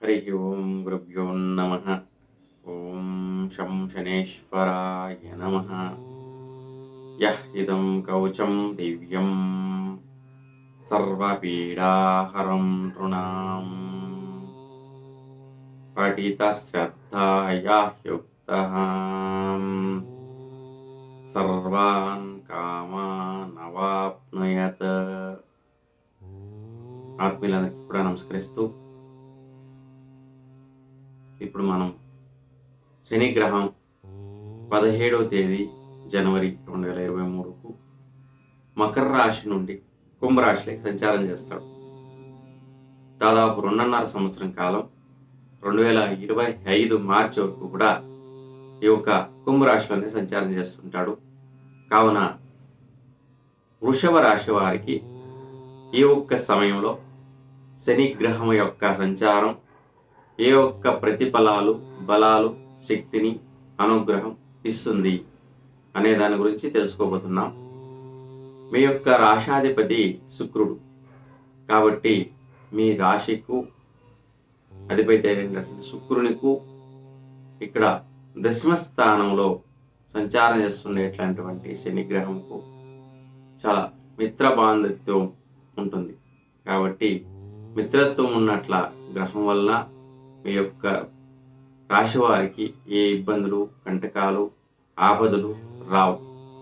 హరి ఓం గురుభ్యో నమ ఓం శం శనేశ్వరాయ నమ యః ఇదం కవచం దివ్యం సర్వపీడాహరం నృణాం పఠితశ్రద్ధాయాహ్యుక్తः సర్వాన్ కామానవాప్నుయత్ ఆత్మీయులందరికీ కూడా నమస్కరిస్తూ ఇప్పుడు మనం శని గ్రహం పదిహేడవ తేదీ జనవరి రెండు వేల ఇరవై మూడుకు మకర రాశి నుండి కుంభరాశిలోకి సంచారం చేస్తాడు దాదాపు రెండున్నర సంవత్సరం కాలం రెండు వేల ఇరవై ఐదు మార్చి వరకు కూడా ఈ యొక్క కుంభరాశిలోనే సంచారం చేస్తుంటాడు కావున వృషభ రాశి వారికి ఈ ఒక్క సమయంలో శని గ్రహం యొక్క సంచారం ఏ ఒక్క ప్రతిఫలాలు బలాలు శక్తిని అనుగ్రహం ఇస్తుంది అనే దాని గురించి తెలుసుకోబోతున్నాం మీ యొక్క రాశాధిపతి శుక్రుడు కాబట్టి మీ రాశికు అధిపతి అయినటువంటి శుక్రునికు ఇక్కడ దశమ స్థానంలో సంచారం చేస్తుండేటటువంటి శని గ్రహంకు చాలా మిత్ర బాంధత్వం ఉంటుంది కాబట్టి మిత్రత్వం ఉన్నట్ల గ్రహం వల్ల మీ యొక్క రాశి వారికి ఏ ఇబ్బందులు కంటకాలు ఆపదలు రావు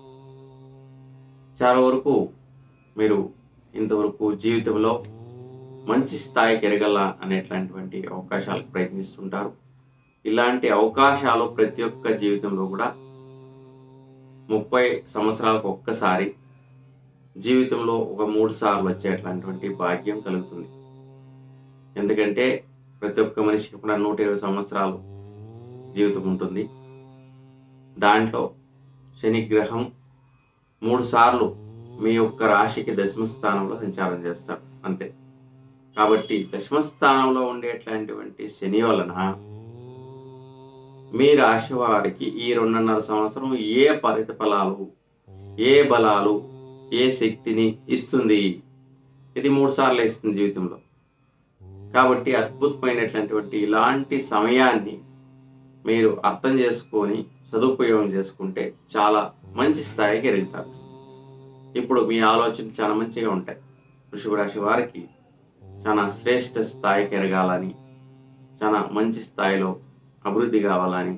చాలా వరకు మీరు ఇంతవరకు జీవితంలో మంచి స్థాయికి ఎరగల అనేట్లాంటివంటి అవకాశాలకు ప్రయత్నిస్తుంటారు ఇలాంటి అవకాశాలు ప్రతి ఒక్క జీవితంలో కూడా ముప్పై సంవత్సరాలకు ఒక్కసారి జీవితంలో ఒక మూడు సార్లు వచ్చేట్లాంటివంటి భాగ్యం కలుగుతుంది ఎందుకంటే ప్రతి ఒక్క మనిషికి కూడా నూట ఇరవై సంవత్సరాలు జీవితం ఉంటుంది దాంట్లో శని గ్రహం మూడు సార్లు మీ యొక్క రాశికి దశమ స్థానంలో సంచారం చేస్తాడు అంతే కాబట్టి దశమ స్థానంలో ఉండేట్లాంటివంటి శని వలన మీ రాశి వారికి ఈ రెండున్నర సంవత్సరం ఏ ఫలాలు ఏ బలాలు ఏ శక్తిని ఇస్తుంది ఇది మూడు సార్లు ఇస్తుంది జీవితంలో కాబట్టి అద్భుతమైనటువంటి ఇలాంటి సమయాన్ని మీరు అర్థం చేసుకొని సదుపయోగం చేసుకుంటే చాలా మంచి స్థాయికి ఎదుగుతారు ఇప్పుడు మీ ఆలోచనలు చాలా మంచిగా ఉంటాయి వృషభ రాశి వారికి చాలా శ్రేష్ఠ స్థాయికి ఎరగాలని చాలా మంచి స్థాయిలో అభివృద్ధి కావాలని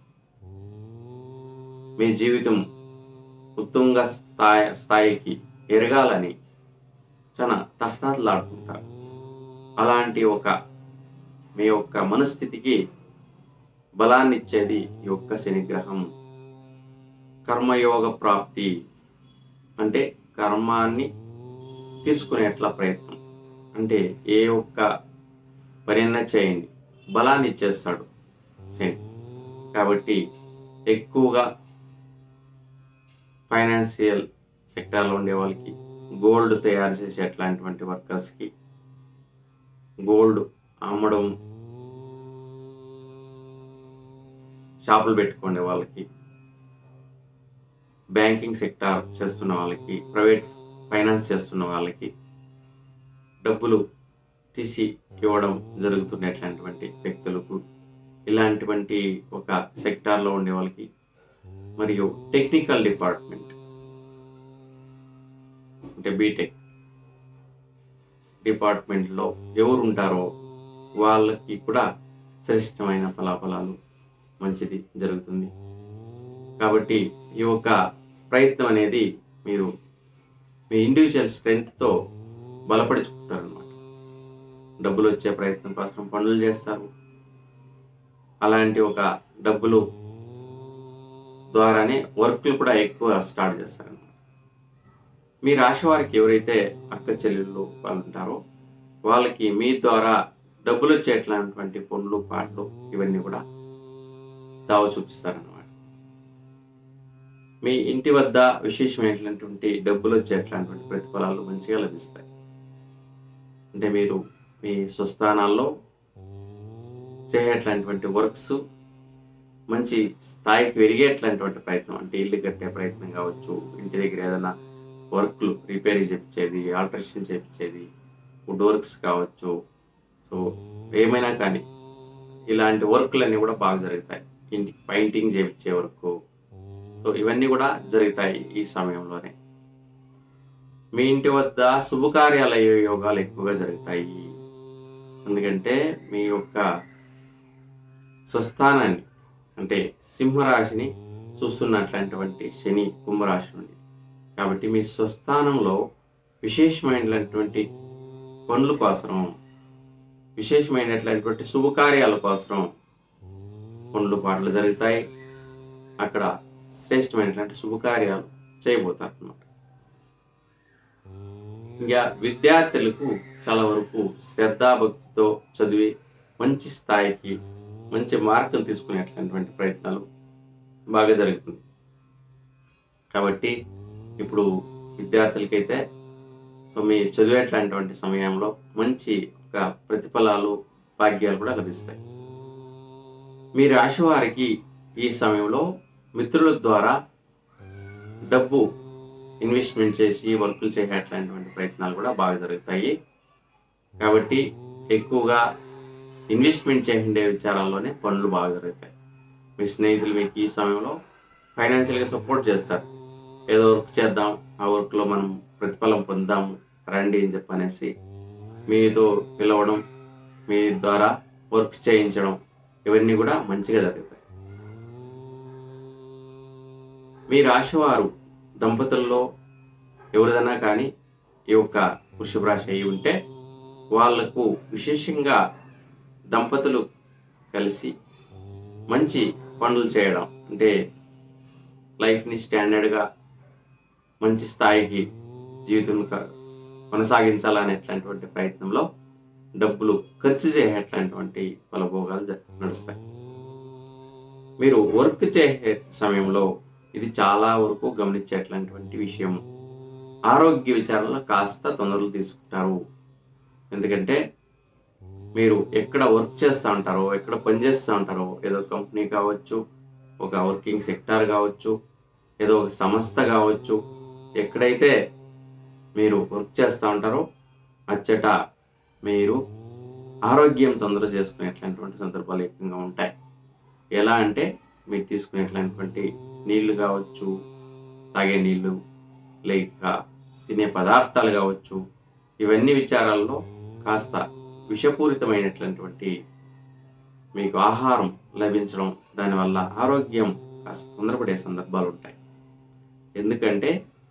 మీ జీవితం ఉత్తుంగ స్థాయి స్థాయికి ఎరగాలని చాలా తహతాతలాడుతుంటారు అలాంటి ఒక మీ యొక్క మనస్థితికి బలాన్ని ఇచ్చేది ఈ యొక్క శనిగ్రహం కర్మయోగ ప్రాప్తి అంటే కర్మాన్ని తీసుకునేట్ల ప్రయత్నం అంటే ఏ ఒక్క పనిన చేయండి బలాన్ని ఇచ్చేస్తాడు శని కాబట్టి ఎక్కువగా ఫైనాన్షియల్ సెక్టార్లో ఉండే వాళ్ళకి గోల్డ్ తయారు చేసే అట్లాంటివంటి వర్కర్స్కి గోల్డ్ అమ్మడం షాపులు పెట్టుకునే వాళ్ళకి బ్యాంకింగ్ సెక్టార్ చేస్తున్న వాళ్ళకి ప్రైవేట్ ఫైనాన్స్ చేస్తున్న వాళ్ళకి డబ్బులు తీసి ఇవ్వడం జరుగుతున్నటువంటి వ్యక్తులకు ఇలాంటివంటి ఒక సెక్టార్లో ఉండే వాళ్ళకి మరియు టెక్నికల్ డిపార్ట్మెంట్ అంటే బీటెక్ డిపార్ట్మెంట్లో ఎవరు ఉంటారో వాళ్ళకి కూడా శ్రేష్టమైన ఫలాఫలాలు మంచిది జరుగుతుంది కాబట్టి ఈ యొక్క ప్రయత్నం అనేది మీరు మీ ఇండివిజువల్ స్ట్రెంగ్త్తో బలపరుచుకుంటారనమాట డబ్బులు వచ్చే ప్రయత్నం కోసం పనులు చేస్తారు అలాంటి ఒక డబ్బులు ద్వారానే వర్క్లు కూడా ఎక్కువ స్టార్ట్ చేస్తారనమాట మీ రాశి వారికి ఎవరైతే అక్క చెల్లెళ్ళు వాళ్ళు ఉంటారో వాళ్ళకి మీ ద్వారా డబ్బులు వచ్చేట్లాంటి పనులు పాటలు ఇవన్నీ కూడా దావ చూపిస్తారనమాట మీ ఇంటి వద్ద విశేషమైనటువంటి డబ్బులు వచ్చేట్లాంటి ప్రతిఫలాలు మంచిగా లభిస్తాయి అంటే మీరు మీ స్వస్థానాల్లో చేయట్లాంటివంటి వర్క్స్ మంచి స్థాయికి పెరిగేట్లాంటి ప్రయత్నం అంటే ఇల్లు కట్టే ప్రయత్నం కావచ్చు ఇంటి దగ్గర ఏదైనా వర్క్లు రిపేర్ చేపించేది ఆల్టరేషన్ చేపించేది వుడ్ వర్క్స్ కావచ్చు సో ఏమైనా కానీ ఇలాంటి వర్క్లన్నీ కూడా బాగా జరుగుతాయి ఇంటికి పెయింటింగ్ చేయించే వర్క్ సో ఇవన్నీ కూడా జరుగుతాయి ఈ సమయంలోనే మీ ఇంటి వద్ద శుభకార్యాలయ యోగాలు ఎక్కువగా జరుగుతాయి ఎందుకంటే మీ యొక్క స్వస్థానాన్ని అంటే సింహరాశిని చూస్తున్నట్లాంటివంటి శని కుంభరాశి నుండి కాబట్టి మీ స్వస్థానంలో విశేషమైనటువంటి పనుల కోసం విశేషమైనటువంటి శుభకార్యాల కోసం పనులు పాటలు జరుగుతాయి అక్కడ శ్రేష్టమైనటువంటి శుభకార్యాలు చేయబోతారు అన్నమాట ఇంకా విద్యార్థులకు చాలా వరకు శ్రద్ధాభక్తితో చదివి మంచి స్థాయికి మంచి మార్కులు తీసుకునేటటువంటి ప్రయత్నాలు బాగా జరుగుతుంది కాబట్టి ఇప్పుడు విద్యార్థులకైతే సో మీ చదివేటటువంటి సమయంలో మంచి ఒక ప్రతిఫలాలు భాగ్యాలు కూడా లభిస్తాయి మీ రాశి వారికి ఈ సమయంలో మిత్రుల ద్వారా డబ్బు ఇన్వెస్ట్మెంట్ చేసి వర్కులు చేసేటటువంటి ప్రయత్నాలు కూడా బాగా జరుగుతాయి కాబట్టి ఎక్కువగా ఇన్వెస్ట్మెంట్ చేయండే విచారాల్లోనే పనులు బాగా జరుగుతాయి మీ స్నేహితులు మీకు ఈ సమయంలో ఫైనాన్షియల్గా సపోర్ట్ చేస్తారు ఏదో వర్క్ చేద్దాం ఆ వర్క్లో మనం ప్రతిఫలం పొందాము రండి అని చెప్పనేసి మీతో పిలవడం మీ ద్వారా వర్క్ చేయించడం ఇవన్నీ కూడా మంచిగా జరుగుతాయి మీ రాశివారు దంపతుల్లో ఎవరిదైనా కానీ ఈ యొక్క వృషభ రాశి అయి ఉంటే వాళ్లకు విశేషంగా దంపతులు కలిసి మంచి పనులు చేయడం అంటే లైఫ్ని స్టాండర్డ్గా మంచి స్థాయికి జీవితం క- కొనసాగించాలనేటటువంటి ప్రయత్నంలో డబ్బులు ఖర్చు చేసేటటువంటి ఫలభోగాలు జ- నడుస్తాయి మీరు వర్క్ చేసే సమయంలో ఇది చాలా వరకు గమనించేటటువంటి విషయం ఆరోగ్య విచారణలో కాస్త తొందరలు తీసుకుంటారు ఎందుకంటే మీరు ఎక్కడ వర్క్ చేస్తూ ఉంటారో ఎక్కడ పని చేస్తూ ఉంటారో ఏదో కంపెనీ కావచ్చు ఒక వర్కింగ్ సెక్టార్ కావచ్చు ఏదో ఒక సంస్థ కావచ్చు ఎక్కడైతే మీరు వర్క్ చేస్తూ ఉంటారో అచ్చట మీరు ఆరోగ్యం తొందర చేసుకునేటటువంటి సందర్భాలు ఎక్కువగా ఉంటాయి ఎలా అంటే మీరు తీసుకునేటటువంటి నీళ్లు కావచ్చు తాగే నీళ్లు లేక తినే పదార్థాలు కావచ్చు ఇవన్నీ విచారాల్లో కాస్త విషపూరితమైనటువంటి మీకు ఆహారం లభించడం దానివల్ల ఆరోగ్యం కాస్త తొందరపడే సందర్భాలు ఉంటాయి ఎందుకంటే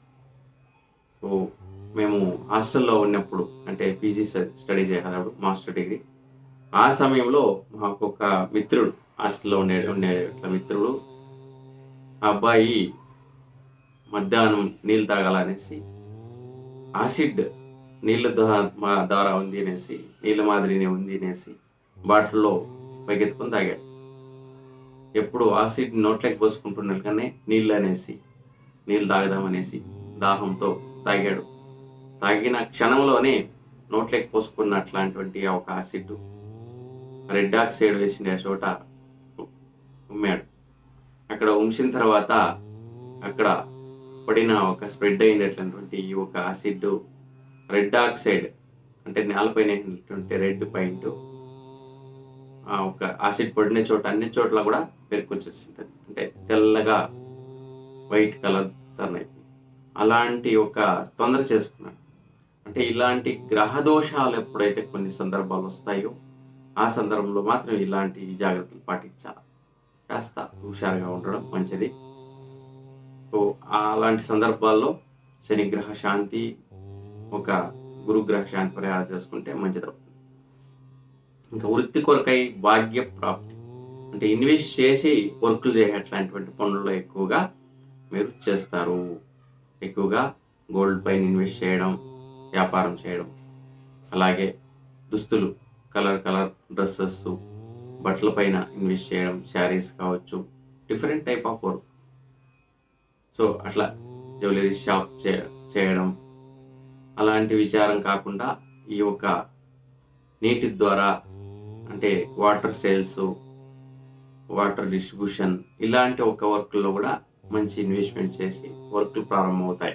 సో మేము హాస్టల్లో ఉన్నప్పుడు అంటే పీజీ స్టడీ చేసేటప్పుడు మాస్టర్ డిగ్రీ ఆ సమయంలో మాకు ఒక మిత్రుడు హాస్టల్లో ఉండే ఉండే ఇట్లా మిత్రుడు ఆ అబ్బాయి మధ్యాహ్నం నీళ్ళు తాగాలనేసి ఆసిడ్ నీళ్ళ ద్వారా మా- ద్వారా ఉంది అనేసి నీళ్ళ మాదిరినే ఉంది అనేసి బాటిల్లో పైకెత్తుకొని తాగాడు ఎప్పుడు ఆసిడ్ నోట్లోకి పోసుకుంటున్నాడు కానీ నీళ్ళు అనేసి నీళ్ళు తాగదామనేసి దాహంతో తాగాడు తాగిన క్షణంలోనే నోట్లోకి పోసుకున్నట్లాంటి ఆ ఒక ఆసిడ్ రెడ్ ఆక్సైడ్ వేసిన చోట ఉమ్మాడు అక్కడ ఉంచిన తర్వాత అక్కడ పడిన ఒక స్ప్రెడ్ అయినటువంటి ఈ ఒక ఆసిడ్ రెడ్ ఆక్సైడ్ అంటే నేలపైన ఉన్నటువంటి రెడ్ పాయింట్ ఆ ఒక ఆసిడ్ పడిన చోట అన్ని చోట్ల కూడా పెరుకొచ్చేస్తుంటుంది అంటే తెల్లగా వైట్ కలర్ టర్న్ అయిపోయింది అలాంటి ఒక తొందర చేసుకున్నాడు అంటే ఇలాంటి గ్రహ దోషాలు ఎప్పుడైతే కొన్ని సందర్భాలు వస్తాయో ఆ సందర్భంలో మాత్రం ఇలాంటి జాగ్రత్తలు పాటించాలి కాస్త హుషారుగా ఉండడం మంచిది సో అలాంటి సందర్భాల్లో శనిగ్రహ శాంతి ఒక గురుగ్రహ శాంతి పరిహారం చేసుకుంటే మంచిది అవుతుంది ఇంకా వృత్తి కొరకై భాగ్య ప్రాప్తి అంటే ఇన్వెస్ట్ చేసి వర్కులు చేసేట్లాంటివంటి పనుల్లో ఎక్కువగా మీరు చేస్తారు ఎక్కువగా గోల్డ్ పైన ఇన్వెస్ట్ చేయడం వ్యాపారం చేయడం అలాగే దుస్తులు కలర్ కలర్ డ్రెస్సెస్ బట్టల పైన ఇన్వెస్ట్ చేయడం శారీస్ కావచ్చు different type of work so అట్లా జ్యువెలరీ షాప్ చే చేయడం అలాంటి విచారం కాకుండా ఈ యొక్క నీటి ద్వారా అంటే వాటర్ సేల్స్ వాటర్ డిస్ట్రిబ్యూషన్ ఇలాంటి ఒక వర్క్లో కూడా మంచి ఇన్వెస్ట్మెంట్ చేసి వర్క్లు ప్రారంభమవుతాయి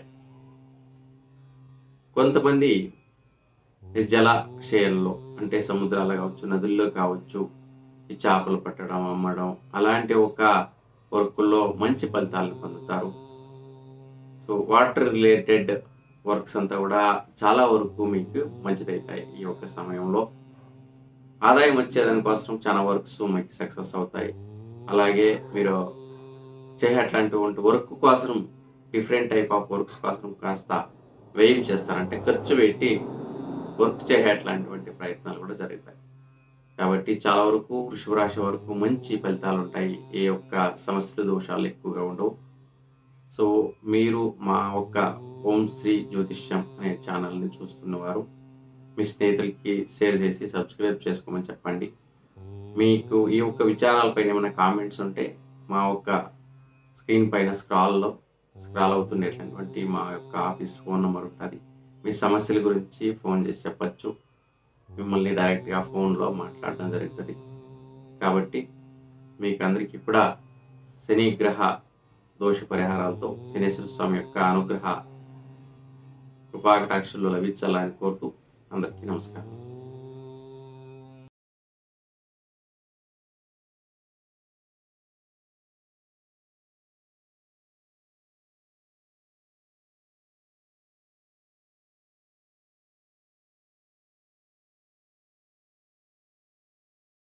కొంతమంది జలాశయాల్లో అంటే సముద్రాలు కావచ్చు నదుల్లో కావచ్చు ఈ చేపలు పట్టడం అమ్మడం అలాంటి ఒక వర్కుల్లో మంచి ఫలితాలను పొందుతారు సో వాటర్ రిలేటెడ్ వర్క్స్ అంతా కూడా చాలా వరకు మీకు మంచిదవుతాయి ఈ యొక్క సమయంలో ఆదాయం వచ్చేదానికోసం చాలా వర్క్స్ మీకు సక్సెస్ అవుతాయి అలాగే మీరు చేయట్లాంటి వర్క్ కోసం డిఫరెంట్ టైప్ ఆఫ్ వర్క్స్ కోసం కాస్త వ్యయం చేస్తారంటే ఖర్చు పెట్టి వర్క్ చేయట్లాంటి ప్రయత్నాలు కూడా జరుగుతాయి కాబట్టి చాలా వరకు వృషభ రాశి వరకు మంచి ఫలితాలు ఉంటాయి ఏ యొక్క సమస్యలు దోషాలు ఎక్కువగా ఉండవు సో మీరు మా ఒక్క ఓం శ్రీ జ్యోతిష్యం అనే ఛానల్ని చూస్తున్నవారు మీ స్నేహితులకి షేర్ చేసి సబ్స్క్రైబ్ చేసుకోమని చెప్పండి మీకు ఈ యొక్క విచారాలపైన ఏమైనా కామెంట్స్ ఉంటే మా యొక్క స్క్రీన్ పైన స్క్రాల్లో స్క్రాల్ అవుతుండేటటువంటి మా యొక్క ఆఫీస్ ఫోన్ నెంబర్ ఉంటుంది మీ సమస్యల గురించి ఫోన్ చేసి చెప్పచ్చు మిమ్మల్ని డైరెక్ట్గా ఫోన్లో మాట్లాడడం జరుగుతుంది కాబట్టి మీకు అందరికీ కూడా శని గ్రహ దోష పరిహారాలతో శనేశ్వర స్వామి యొక్క అనుగ్రహ కృపాకటాక్షలు లభించాలని కోరుతూ అందరికీ నమస్కారం